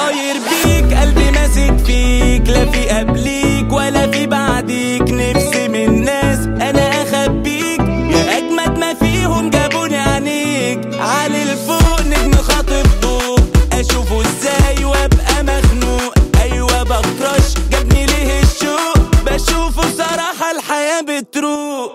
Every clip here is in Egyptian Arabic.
طاير بيك قلبي ماسك فيك لا في قبليك ولا في بعديك نفسي من ناس انا اخبيك يا اجمد ما فيهم جابوني عينيك علي الفوق نجم خاطف ضوء اشوفه ازاي وابقى مخنوق ايوه بكرش جابني ليه الشوق بشوفه صراحة الحياة بتروق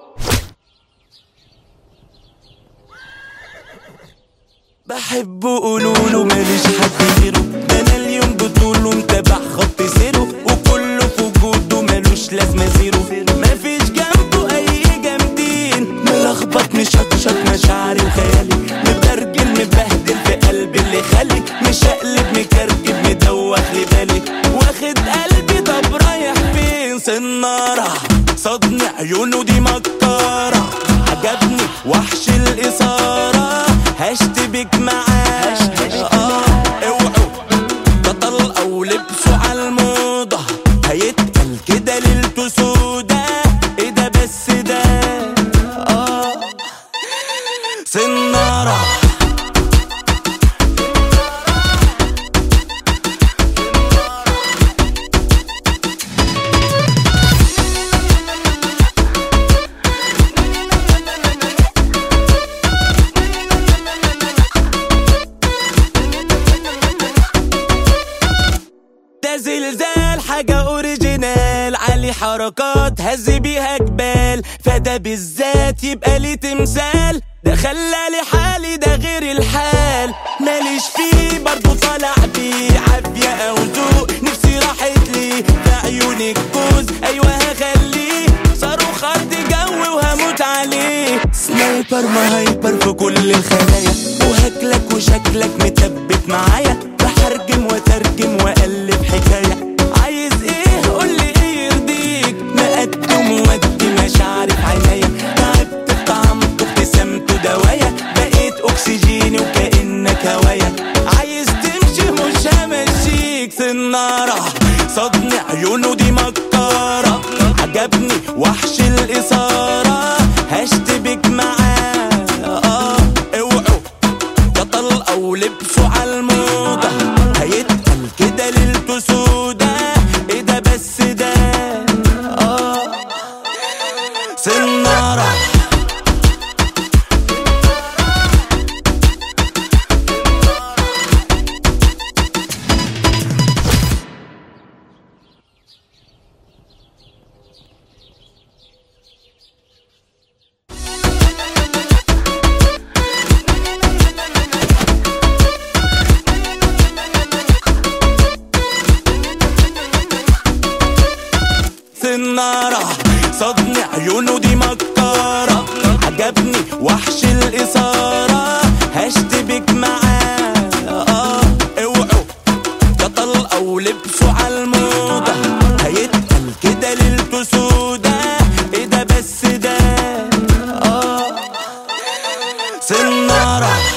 بحبه قولوله ماليش حد غيره ده انا اليوم بطوله متابع خط سيره وكله في وجوده ملوش لازمه زيرو مفيش جنبه اي جامدين ملخبط مشطشط مشاعري وخيالي مبرجل مبهدل في قلبي اللي خالي مشقلب مكركب مدوخ لي بالي واخد قلبي طب رايح فين سنارة صدني عيونه دي مكارة عجبني وحش الإثارة هشتبك معاه آه اوعوا ده طلقة ولبسه عالموضة هيتقل كده ليلته سودا ايه ده بس ده اه سنارة ده زلزال حاجة اوريجينال علي حركات هز بيها جبال فده بالذات يبقى لي تمثال ده خلالي حالي ده غير الحال ماليش فيه برضو طالع بيه عافية او ذوق نفسي راحت لي في عيونك جوز ايوه هخليه صاروخ ارض جو وهموت عليه سنايبر ما هايبر في كل الخلايا وهاكلك وشكلك متبت معايا بحرجم وترجم والف حكايه عايز ايه قولي ايه يرضيك مقدم ودي مشاعري في عينيا تعبت في طعمته ابتسامته دوايا بقيت اكسجيني وكانك هوايا عايز تمشي مش همشيك سنارة صدني عيونه دي مكارة عجبني وحش الإثارة هشتبك معاه آه اوعوا ده طلقة ولبسه عالموضة هيتقل كده ليلته سودا ايه ده بس ده اه سنارة سنارة صدني عيونه دي مكارة عجبني وحش الإثارة هشتبك معاه آه اوعوا ده طلقة ولبسه عالموضة هيتقل كده ليلته سودا ايه ده بس ده اه سنارة